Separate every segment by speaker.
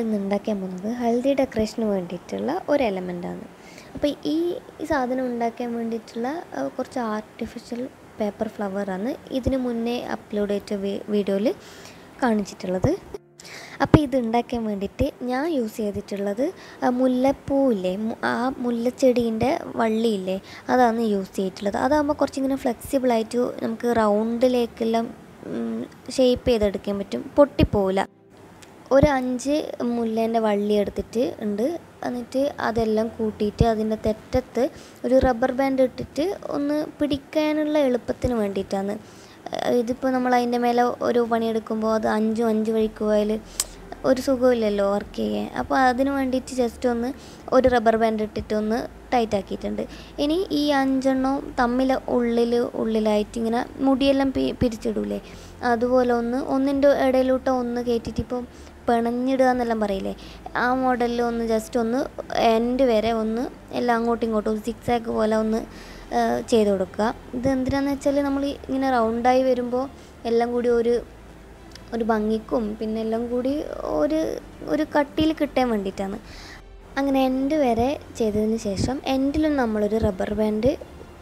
Speaker 1: ഇന്ന് ഉണ്ടാക്കാൻ പോകുന്നത് ഹൽദി ഡെക്കറേഷന് വേണ്ടിയിട്ടുള്ള ഒരു എലമെൻ്റാണ് അപ്പോൾ ഈ ഈ സാധനം ഉണ്ടാക്കാൻ വേണ്ടിയിട്ടുള്ള ആ, കുറച്ച് ആർട്ടിഫിഷ്യൽ പേപ്പർ ഫ്ലവറാണ് ഇതിന് മുന്നേ അപ്ലോഡ് ചെയ്ത വീഡിയോയിൽ കാണിച്ചിട്ടുള്ളത് അപ്പോൾ ഇത് ഉണ്ടാക്കാൻ വേണ്ടിയിട്ട് ഞാൻ യൂസ് ചെയ്തിട്ടുള്ളത് ആ മുല്ലപ്പൂവില്ലേ മു- ആ മുല്ലച്ചെടീൻ്റെ വള്ളിയില്ലേ അതാണ് യൂസ് ചെയ്തിട്ടുള്ളത് അതാകുമ്പോൾ കുറച്ചിങ്ങനെ ഫ്ലെക്സിബിളായിട്ട് നമുക്ക് റൗണ്ടിലേക്കെല്ലാം ഷേപ്പ് ചെയ്തെടുക്കാൻ പറ്റും പൊട്ടിപ്പോവില്ല ഒരു അഞ്ച് മുല്ലേൻ്റെ വള്ളി എടുത്തിട്ട് ഉണ്ട് എന്നിട്ട് അതെല്ലാം കൂട്ടിയിട്ട് അതിൻ്റെ തെറ്റത്ത് ഒരു റബ്ബർ ബാൻഡ് ഇട്ടിട്ട് ഒന്ന് പിടിക്കാനുള്ള എളുപ്പത്തിന് വേണ്ടിയിട്ടാണ് ഏഹ് ഇതിപ്പോൾ നമ്മൾ അതിൻ്റെ മേലെ ഒരു പണിയെടുക്കുമ്പോൾ അത് അഞ്ചും അഞ്ച് വഴിക്ക് പോയാൽ ഒരു സുഖമില്ലല്ലോ വർക്ക് ചെയ്യാൻ അപ്പോൾ അതിന് വേണ്ടിയിട്ട് ജസ്റ്റ് ഒന്ന് ഒരു റബ്ബർ ബാൻഡ് ഇട്ടിട്ട് ഒന്ന് ടൈറ്റ് ആക്കിയിട്ടുണ്ട് ഇനി ഈ അഞ്ചെണ്ണവും തമ്മിൽ ഉള്ളിൽ ഉള്ളിലായിട്ട് ഇങ്ങനെ മുടിയെല്ലാം പി പിരിച്ചിടൂലേ അതുപോലെ ഒന്ന് ഒന്നിൻ്റെ ഇടയിലോട്ട് ഒന്ന് കയറ്റിയിട്ട് ഇപ്പോൾ പിണഞ്ഞിടുക എന്നെല്ലാം പറയില്ലേ ആ മോഡലിൽ ഒന്ന് ജസ്റ്റ് ഒന്ന് എൻഡ് വരെ ഒന്ന് എല്ലാം അങ്ങോട്ടും ഇങ്ങോട്ടും സിക്സ് ആക്ക് പോലെ ഒന്ന് ആ, ചെയ്ത് കൊടുക്കുക ഇത് എന്തിനാന്ന് വെച്ചാൽ നമ്മൾ ഇങ്ങനെ റൗണ്ടായി വരുമ്പോൾ എല്ലാം കൂടി ഒരു ഒരു ഭംഗിക്കും പിന്നെ എല്ലാം കൂടി ഒരു ഒരു കട്ടിയിൽ കിട്ടാൻ വേണ്ടിയിട്ടാണ് അങ്ങനെ എൻഡ് വരെ ചെയ്തതിന് ശേഷം എൻഡിലും നമ്മളൊരു റബ്ബർ ബാൻഡ്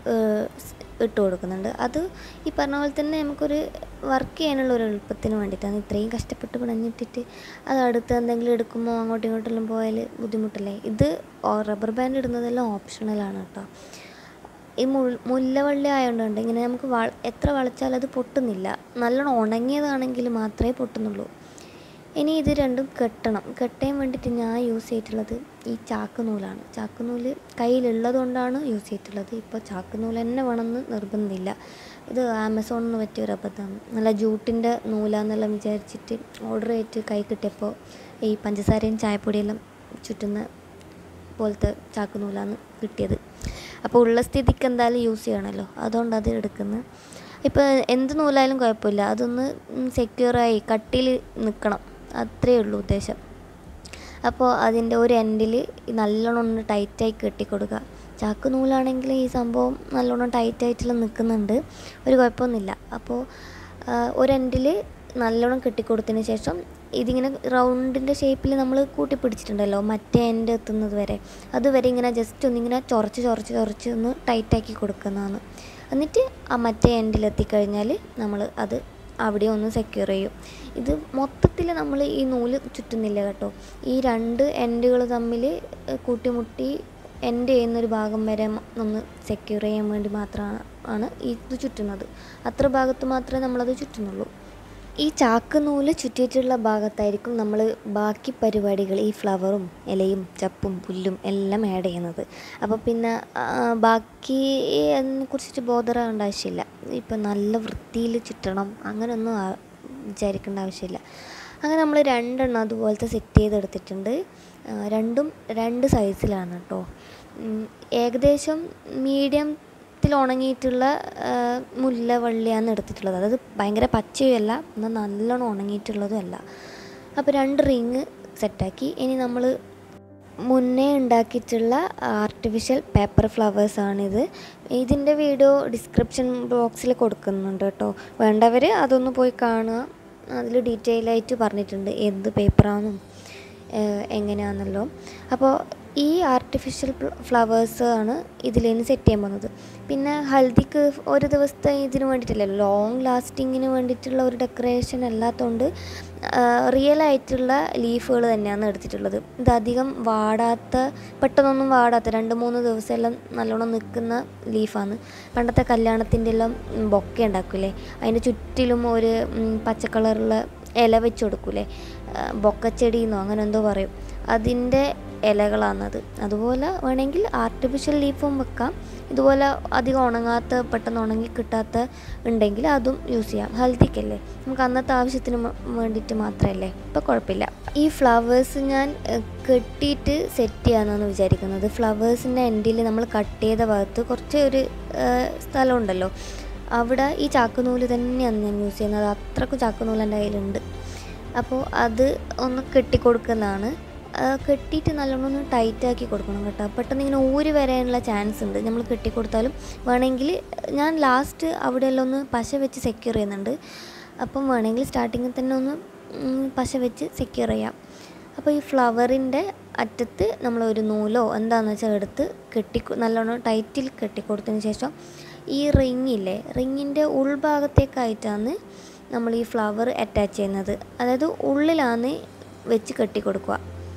Speaker 1: ഇട്ട് കൊടുക്കുന്നുണ്ട് അത് ഈ പറഞ്ഞ പോലെ തന്നെ നമുക്കൊരു വർക്ക് ചെയ്യാനുള്ള ഒരു എളുപ്പത്തിന് വേണ്ടിയിട്ടാണ് ഇത്രയും കഷ്ടപ്പെട്ട് പിണഞ്ഞിട്ടിട്ട് അത് അടുത്ത് എന്തെങ്കിലും എടുക്കുമ്പോൾ അങ്ങോട്ടും ഇങ്ങോട്ടെല്ലാം പോയാൽ ബുദ്ധിമുട്ടല്ലേ ഇത് റബ്ബർ ബാൻഡ് ഇടുന്നതെല്ലാം ഓപ്ഷണലാണ് കേട്ടോ ഈ മുൾ മുല്ലവള്ളി ആയതുകൊണ്ട് ഇങ്ങനെ നമുക്ക് വള എത്ര വളച്ചാലും അത് പൊട്ടുന്നില്ല നല്ലോണം ഉണങ്ങിയതാണെങ്കിൽ മാത്രമേ പൊട്ടുന്നുള്ളൂ ഇനി ഇത് രണ്ടും കെട്ടണം കെട്ടാൻ വേണ്ടിയിട്ട് ഞാൻ യൂസ് ചെയ്തിട്ടുള്ളത് ഈ ചാക്ക് നൂലാണ് ചാക്ക് നൂല് കയ്യിലുള്ളത് കൊണ്ടാണ് യൂസ് ചെയ്തിട്ടുള്ളത് ഇപ്പോൾ ചാക്ക് നൂല് തന്നെ വേണമെന്ന് നിർബന്ധമില്ല ഇത് ആമസോണിൽ നിന്ന് പറ്റിയ ഒരു അബദ്ധമാണ് നല്ല ജൂട്ടിൻ്റെ നൂലാന്നെല്ലാം വിചാരിച്ചിട്ട് ഓർഡർ ചെയ്തിട്ട് കൈ കിട്ടിയപ്പോൾ ഈ പഞ്ചസാരയും ചായപ്പൊടിയെല്ലാം ചുറ്റുന്ന പോലത്തെ ചാക്ക് നൂലാണ് കിട്ടിയത് അപ്പോൾ ഉള്ള സ്ഥിതിക്ക് എന്തായാലും യൂസ് ചെയ്യണമല്ലോ അതുകൊണ്ട് അത് എടുക്കുന്നത് ഇപ്പോൾ എന്ത് നൂലായാലും കുഴപ്പമില്ല അതൊന്ന് സെക്യൂറായി കട്ടിയിൽ നിൽക്കണം അത്രയേ ഉള്ളൂ ഉദ്ദേശം അപ്പോൾ അതിൻ്റെ ഒരു എൻഡിൽ നല്ലോണം ഒന്ന് ടൈറ്റായി കെട്ടിക്കൊടുക്കുക ചാക്ക് നൂലാണെങ്കിൽ ഈ സംഭവം നല്ലോണം ടൈറ്റായിട്ടുള്ള നിൽക്കുന്നുണ്ട് ഒരു കുഴപ്പമൊന്നുമില്ല അപ്പോൾ ആ, ഒരു എൻഡിൽ നല്ലോണം കെട്ടിക്കൊടുത്തതിന് ശേഷം ഇതിങ്ങനെ റൗണ്ടിൻ്റെ ഷേപ്പിൽ നമ്മൾ കൂട്ടി പിടിച്ചിട്ടുണ്ടല്ലോ മറ്റേ എൻഡ് എത്തുന്നത് വരെ അതുവരെ ഇങ്ങനെ ജസ്റ്റ് ഒന്നിങ്ങനെ ചൊറച്ച് ചൊറച്ച് ചൊറച്ച് ഒന്ന് ടൈറ്റാക്കി കൊടുക്കുന്നതാണ് എന്നിട്ട് ആ മറ്റേ എൻഡിൽ എത്തിക്കഴിഞ്ഞാൽ നമ്മൾ അത് അവിടെ ഒന്ന് സെക്യൂർ ചെയ്യും ഇത് മൊത്തത്തിൽ നമ്മൾ ഈ നൂല് ചുറ്റുന്നില്ല കേട്ടോ ഈ രണ്ട് എൻഡുകൾ തമ്മിൽ കൂട്ടിമുട്ടി എൻഡ് ചെയ്യുന്നൊരു ഭാഗം വരെ മ- ഒന്ന് സെക്യൂർ ചെയ്യാൻ വേണ്ടി മാത്രമാണ് ആണ് ഇത് ചുറ്റുന്നത് അത്ര ഭാഗത്ത് മാത്രമേ നമ്മളത് ചുറ്റുന്നുള്ളൂ ഈ ചാക്ക് നൂല് ചുറ്റിയിട്ടുള്ള ഭാഗത്തായിരിക്കും നമ്മൾ ബാക്കി പരിപാടികൾ ഈ ഫ്ലവറും ഇലയും ചപ്പും പുല്ലും എല്ലാം ആഡ് ചെയ്യുന്നത് അപ്പോൾ പിന്നെ ആ, ബാക്കി അതിനെ കുറിച്ചിട്ട് ബോധറാവേണ്ട ആവശ്യമില്ല ഇപ്പം നല്ല വൃത്തിയിൽ ചുറ്റണം അങ്ങനെയൊന്നും ആ- വിചാരിക്കേണ്ട ആവശ്യമില്ല അങ്ങനെ നമ്മൾ രണ്ടെണ്ണം അതുപോലത്തെ സെറ്റ് ചെയ്തെടുത്തിട്ടുണ്ട് ആ, രണ്ടും രണ്ട് സൈസിലാണ് കേട്ടോ ഉം, ഏകദേശം മീഡിയത്തിൽ ഉണങ്ങിയിട്ടുള്ള ആ, മുല്ലവള്ളിയാണ് എടുത്തിട്ടുള്ളത് അതായത് ഭയങ്കര പച്ചയുമല്ല എന്നാൽ നല്ലോണം ഉണങ്ങിയിട്ടുള്ളതും അല്ല അപ്പോൾ രണ്ട് റിങ് സെറ്റാക്കി ഇനി നമ്മൾ മുന്നേ ഉണ്ടാക്കിയിട്ടുള്ള ആർട്ടിഫിഷ്യൽ പേപ്പർ ഫ്ലവേഴ്സാണിത് ഇതിൻ്റെ വീഡിയോ ഡിസ്ക്രിപ്ഷൻ ബോക്സിൽ കൊടുക്കുന്നുണ്ട് കേട്ടോ വേണ്ടവർ അതൊന്ന് പോയി കാണുക അതിൽ ഡീറ്റെയിൽ ആയിട്ട് പറഞ്ഞിട്ടുണ്ട് എന്ത് പേപ്പറാണെന്നും എങ്ങനെയാണെന്നല്ലോ അപ്പോൾ ഈ ആർട്ടിഫിഷ്യൽ ഫ്ലവേഴ്സ് ആണ് ഇതിലിനി സെറ്റ് ചെയ്യാൻ പോകുന്നത് പിന്നെ ഹൽദിക്ക് ഒരു ദിവസത്തെ ഇതിന് വേണ്ടിയിട്ടല്ലല്ലോ ലോങ് ലാസ്റ്റിങ്ങിന് വേണ്ടിയിട്ടുള്ള ഒരു ഡെക്കറേഷൻ അല്ലാത്തതുകൊണ്ട് റിയൽ ആയിട്ടുള്ള ലീഫുകൾ തന്നെയാണ് എടുത്തിട്ടുള്ളത് ഇത് അധികം വാടാത്ത പെട്ടെന്നൊന്നും വാടാത്ത രണ്ട് മൂന്ന് ദിവസം എല്ലാം നല്ലോണം നിൽക്കുന്ന ലീഫാണ് പണ്ടത്തെ കല്യാണത്തിൻ്റെ എല്ലാം ബൊക്കെ ഉണ്ടാക്കൂലേ അതിൻ്റെ ചുറ്റിലും ഒരു ഉം, പച്ച കളറുള്ള ഇല വെച്ച് കൊടുക്കൂലേ ആ, ബൊക്കച്ചെടിന്നോ അങ്ങനെ എന്തോ പറയും അതിൻ്റെ ഇലകളാണത് അതുപോലെ വേണമെങ്കിൽ ആർട്ടിഫിഷ്യൽ ലീഫും വെക്കാം ഇതുപോലെ അധികം ഉണങ്ങാത്ത പെട്ടെന്ന് ഉണങ്ങി കിട്ടാത്ത ഉണ്ടെങ്കിൽ അതും യൂസ് ചെയ്യാം ഹൽദിക്കല്ലേ നമുക്ക് അന്നത്തെ ആവശ്യത്തിന് മ- വേണ്ടിയിട്ട് മാത്രമല്ലേ ഇപ്പോൾ കുഴപ്പമില്ല ഈ ഫ്ലവേഴ്സ് ഞാൻ ഏഹ്, കെട്ടിയിട്ട് സെറ്റ് ചെയ്യാമെന്നാണ് വിചാരിക്കുന്നത് ഫ്ലവേഴ്സിൻ്റെ എൻഡിൽ നമ്മൾ കട്ട് ചെയ്ത ഭാഗത്ത് കുറച്ച് ഒരു ഏഹ്, സ്ഥലമുണ്ടല്ലോ അവിടെ ഈ ചാക്കുനൂല് തന്നെയാണ് ഞാൻ യൂസ് ചെയ്യുന്നത് അത്രക്കും ചാക്കുനൂല് എൻ്റെ കയ്യിലുണ്ട് അപ്പോൾ അത് ഒന്ന് കെട്ടിക്കൊടുക്കുന്നതാണ് ആ, കെട്ടിയിട്ട് നല്ലോണം ഒന്ന് ടൈറ്റാക്കി കൊടുക്കണം കേട്ടോ പെട്ടെന്ന് ഇങ്ങനെ ഊരി വരാനുള്ള ചാൻസ് ഉണ്ട് നമ്മൾ കെട്ടിക്കൊടുത്താലും വേണമെങ്കിൽ ഞാൻ ലാസ്റ്റ് അവിടെയെല്ലാം ഒന്ന് പശ വെച്ച് സെക്യൂർ ചെയ്യുന്നുണ്ട് അപ്പം വേണമെങ്കിൽ സ്റ്റാർട്ടിങ്ങിൽ തന്നെ ഒന്ന് ഉം, പശ വെച്ച് സെക്യൂർ ചെയ്യാം അപ്പോൾ ഈ ഫ്ലവറിൻ്റെ അറ്റത്ത് നമ്മൾ ഒരു നൂലോ എന്താണെന്ന് വെച്ചാൽ എടുത്ത് കെട്ടി നല്ലോണം ടൈറ്റിൽ കെട്ടിക്കൊടുത്തതിന് ശേഷം ഈ റിങ്ങില്ലേ റിങ്ങിൻ്റെ ഉൾഭാഗത്തേക്കായിട്ടാണ് നമ്മൾ ഈ ഫ്ലവർ അറ്റാച്ച് ചെയ്യുന്നത് അതായത് ഉള്ളിലാണ് വെച്ച് കെട്ടിക്കൊടുക്കുക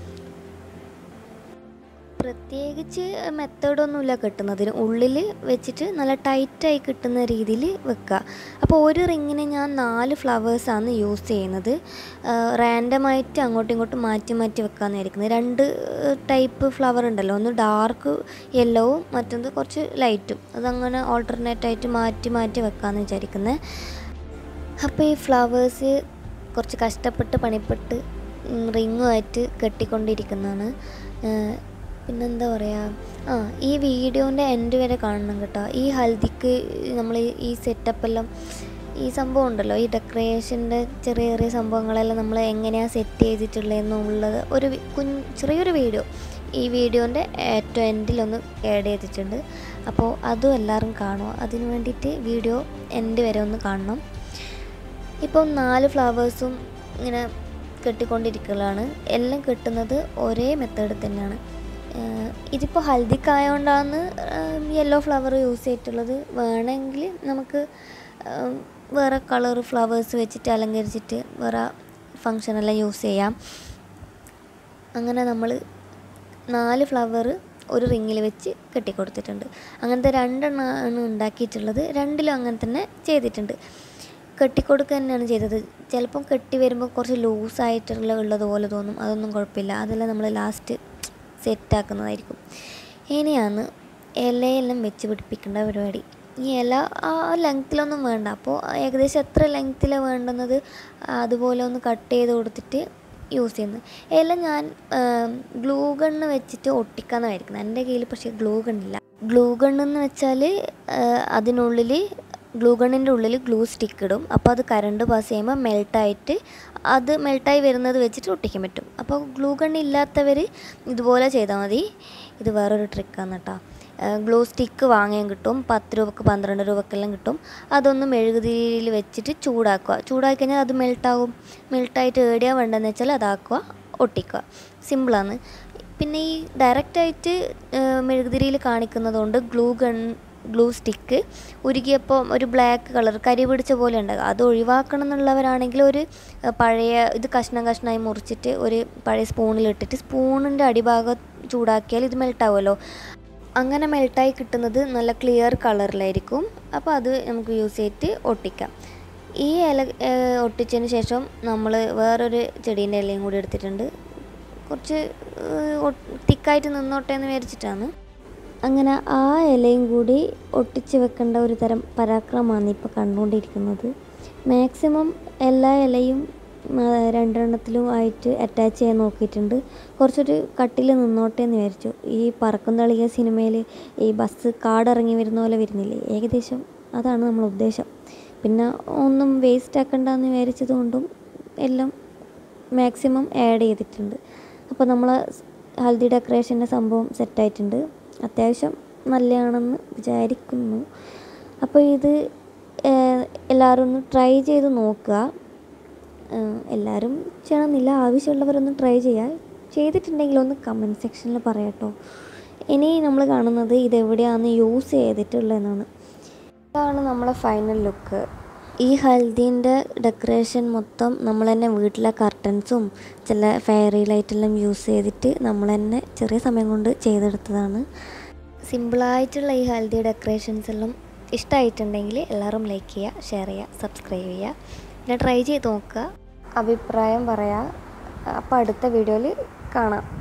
Speaker 1: പ്രത്യേകിച്ച് മെത്തേഡൊന്നുമില്ല കെട്ടുന്നതിന് ഉള്ളിൽ വെച്ചിട്ട് നല്ല ടൈറ്റായി കിട്ടുന്ന രീതിയിൽ വെക്കുക അപ്പോൾ ഒരു റിങ്ങിന് ഞാൻ നാല് ഫ്ലവേഴ്സാണ് യൂസ് ചെയ്യുന്നത് റാൻഡമായിട്ട് അങ്ങോട്ടും ഇങ്ങോട്ടും മാറ്റി മാറ്റി വെക്കാമെന്നായിരിക്കുന്നത് രണ്ട് ടൈപ്പ് ഫ്ലവർ ഉണ്ടല്ലോ ഒന്ന് ഡാർക്ക് യെല്ലോവും മറ്റൊന്ന് കുറച്ച് ലൈറ്റും അതങ്ങനെ ഓൾട്ടർനേറ്റ് ആയിട്ട് മാറ്റി മാറ്റി വെക്കാമെന്ന് വിചാരിക്കുന്നത് അപ്പോൾ ഈ ഫ്ലവേഴ്സ് കുറച്ച് കഷ്ടപ്പെട്ട് പണിപ്പെട്ട് റിങ്ങുമായിട്ട് കെട്ടിക്കൊണ്ടിരിക്കുന്നതാണ് പിന്നെന്താ പറയുക ആ ഈ വീഡിയോൻ്റെ എൻഡ് വരെ കാണണം കേട്ടോ ഈ ഹൽദിക്ക് നമ്മൾ ഈ സെറ്റപ്പെല്ലാം ഈ സംഭവം ഉണ്ടല്ലോ ഈ ഡെക്കറേഷൻ്റെ ചെറിയ ചെറിയ സംഭവങ്ങളെല്ലാം നമ്മൾ എങ്ങനെയാണ് സെറ്റ് ചെയ്തിട്ടുള്ളതെന്നുള്ളത് ഒരു കുഞ്ഞ് ചെറിയൊരു വീഡിയോ ഈ വീഡിയോൻ്റെ ഏറ്റവും എൻഡിലൊന്ന് ആഡ് ചെയ്തിട്ടുണ്ട് അപ്പോൾ അതും എല്ലാവരും കാണുക അതിന് വേണ്ടിയിട്ട് വീഡിയോ എൻഡ് വരെ ഒന്ന് കാണണം ഇപ്പം നാല് ഫ്ലവേഴ്സും ഇങ്ങനെ കെട്ടിക്കൊണ്ടിരിക്കലാണ് എല്ലാം കെട്ടുന്നത് ഒരേ മെത്തേഡ് തന്നെയാണ് ഇതിപ്പോൾ ഹൽദിക്കായതുകൊണ്ടാണ് യെല്ലോ ഫ്ലവർ യൂസ് ചെയ്തിട്ടുള്ളത് വേണമെങ്കിൽ നമുക്ക് വേറെ കളർ ഫ്ലവേഴ്സ് വെച്ചിട്ട് അലങ്കരിച്ചിട്ട് വേറെ ഫങ്ഷനെല്ലാം യൂസ് ചെയ്യാം അങ്ങനെ നമ്മൾ നാല് ഫ്ലവർ ഒരു റിങ്ങിൽ വെച്ച് കെട്ടിക്കൊടുത്തിട്ടുണ്ട് അങ്ങനത്തെ രണ്ടെണ്ണമാണ് ഉണ്ടാക്കിയിട്ടുള്ളത് രണ്ടിലും അങ്ങനെ തന്നെ ചെയ്തിട്ടുണ്ട് കെട്ടിക്കൊടുക്കുക തന്നെയാണ് ചെയ്തത് ചിലപ്പം കെട്ടി വരുമ്പോൾ കുറച്ച് ലൂസായിട്ടുള്ള ഉള്ളതുപോലെ തോന്നും അതൊന്നും കുഴപ്പമില്ല അതെല്ലാം നമ്മൾ ലാസ്റ്റ് സെറ്റാക്കുന്നതായിരിക്കും ഇനിയാണ് ഇലയെല്ലാം വെച്ച് പിടിപ്പിക്കേണ്ട പരിപാടി ഈ ഇല ആ ലെങ്ത്തിലൊന്നും വേണ്ട അപ്പോൾ ഏകദേശം എത്ര ലെങ്ത്തിലാണ് വേണ്ടുന്നത് അതുപോലെ ഒന്ന് കട്ട് ചെയ്ത് കൊടുത്തിട്ട് യൂസ് ചെയ്യുന്നത് ഇല ഞാൻ ഗ്ലൂ ഗണ്ണ് വെച്ചിട്ട് ഒട്ടിക്കാന്നായിരിക്കുന്നത് എൻ്റെ കയ്യിൽ പക്ഷേ ഗ്ലൂ ഗണ്ണില്ല ഗ്ലൂ ഗണ്ണെന്ന് വെച്ചാൽ അതിനുള്ളിൽ ഗ്ലൂ ഗണ്ണിൻ്റെ ഉള്ളിൽ ഗ്ലൂ സ്റ്റിക്ക് ഇടും അപ്പോൾ അത് കറണ്ട് പാസ് ചെയ്യുമ്പോൾ മെൽട്ടായിട്ട് അത് മെൽട്ടായി വരുന്നത് വെച്ചിട്ട് ഒട്ടിക്കാൻ പറ്റും അപ്പോൾ ഗ്ലൂ ഗണ്ണ് ഇല്ലാത്തവർ ഇതുപോലെ ചെയ്താൽ മതി ഇത് വേറൊരു ട്രിക്കാണ് കേട്ടോ ഗ്ലൂ സ്റ്റിക്ക് വാങ്ങാൻ കിട്ടും പത്ത് രൂപക്ക് പന്ത്രണ്ട് രൂപക്കെല്ലാം കിട്ടും അതൊന്ന് മെഴുകുതിരിയിൽ വെച്ചിട്ട് ചൂടാക്കുക ചൂടാക്കി കഴിഞ്ഞാൽ അത് മെൽട്ടാവും മെൽട്ടായിട്ട് ഏടിയാ വേണ്ടതെന്ന് വെച്ചാൽ അതാക്കുക ഒട്ടിക്കുക സിമ്പിളാണ് പിന്നെ ഈ ഡയറക്റ്റായിട്ട് മെഴുകുതിരിയിൽ കാണിക്കുന്നതുകൊണ്ട് ഗ്ലൂ ഗൺ ഗ്ലൂ സ്റ്റിക്ക് ഉരുകിയപ്പോൾ ഒരു ബ്ലാക്ക് കളർ കരി പിടിച്ച പോലെ ഉണ്ടാകും അത് ഒഴിവാക്കണം എന്നുള്ളവരാണെങ്കിൽ ഒരു പഴയ ഇത് കഷ്ണം കഷ്ണമായി മുറിച്ചിട്ട് ഒരു പഴയ സ്പൂണിലിട്ടിട്ട് സ്പൂണിൻ്റെ അടിഭാഗം ചൂടാക്കിയാൽ ഇത് മെൽട്ടാവുമല്ലോ അങ്ങനെ മെൽട്ടായി കിട്ടുന്നത് നല്ല ക്ലിയർ കളറിലായിരിക്കും അപ്പോൾ അത് നമുക്ക് യൂസ് ചെയ്തിട്ട് ഒട്ടിക്കാം ഈ ഇല ഒട്ടിച്ചതിന് ശേഷം നമ്മൾ വേറൊരു ചെടീൻ്റെ ഇലയും കൂടി എടുത്തിട്ടുണ്ട് കുറച്ച് തിക്കായിട്ട് നിന്നോട്ടെ എന്ന് വിചാരിച്ചിട്ടാണ് അങ്ങനെ ആ ഇലയും കൂടി ഒട്ടിച്ച് വെക്കേണ്ട ഒരു തരം പരാക്രമമാണ് ഇപ്പോൾ കണ്ടുകൊണ്ടിരിക്കുന്നത് മാക്സിമം എല്ലാ ഇലയും രണ്ടെണ്ണത്തിലും ആയിട്ട് അറ്റാച്ച് ചെയ്യാൻ നോക്കിയിട്ടുണ്ട് കുറച്ചൊരു കട്ടിൽ നിന്നോട്ടെ എന്ന് വിചാരിച്ചു ഈ പറക്കും തളിക സിനിമയിൽ ഈ ബസ് കാടിറങ്ങി വരുന്ന പോലെ വരുന്നില്ലേ ഏകദേശം അതാണ് നമ്മൾ ഉദ്ദേശം പിന്നെ ഒന്നും വേസ്റ്റ് ആക്കണ്ടെന്ന് വിചാരിച്ചത് കൊണ്ടും എല്ലാം മാക്സിമം ആഡ് ചെയ്തിട്ടുണ്ട് അപ്പോൾ നമ്മൾ ഹൽദി ഡെക്കറേഷൻ്റെ സംഭവം സെറ്റായിട്ടുണ്ട് അത്യാവശ്യം നല്ലതാണെന്ന് വിചാരിക്കുന്നു അപ്പോൾ ഇത് എല്ലാവരും ഒന്ന് ട്രൈ ചെയ്ത് നോക്കുക എല്ലാവരും ചെയ്യണമെന്നില്ല ആവശ്യമുള്ളവരൊന്ന് ട്രൈ ചെയ്യുക ചെയ്തിട്ടുണ്ടെങ്കിൽ ഒന്ന് കമൻറ്റ് സെക്ഷനിൽ പറയാട്ടോ ഇനി നമ്മൾ കാണുന്നത് ഇതെവിടെയാണ് യൂസ് ചെയ്തിട്ടുള്ളതെന്നാണ് ഇതാണ് നമ്മളെ ഫൈനൽ ലുക്ക് ഈ ഹൽദീൻ്റെ ഡെക്കറേഷൻ മൊത്തം നമ്മൾ തന്നെ വീട്ടിലെ കർട്ടൻസും ചില ഫെയറി ലൈറ്റെല്ലാം യൂസ് ചെയ്തിട്ട് നമ്മൾ തന്നെ ചെറിയ സമയം കൊണ്ട് ചെയ്തെടുത്തതാണ് സിമ്പിളായിട്ടുള്ള ഈ ഹൽദി ഡെക്കറേഷൻസ് എല്ലാം ഇഷ്ടമായിട്ടുണ്ടെങ്കിൽ എല്ലാവരും ലൈക്ക് ചെയ്യുക ഷെയർ ചെയ്യുക സബ്സ്ക്രൈബ് ചെയ്യുക പിന്നെ ട്രൈ ചെയ്ത് നോക്കുക അഭിപ്രായം പറയാം അപ്പോൾ അടുത്ത വീഡിയോയിൽ കാണാം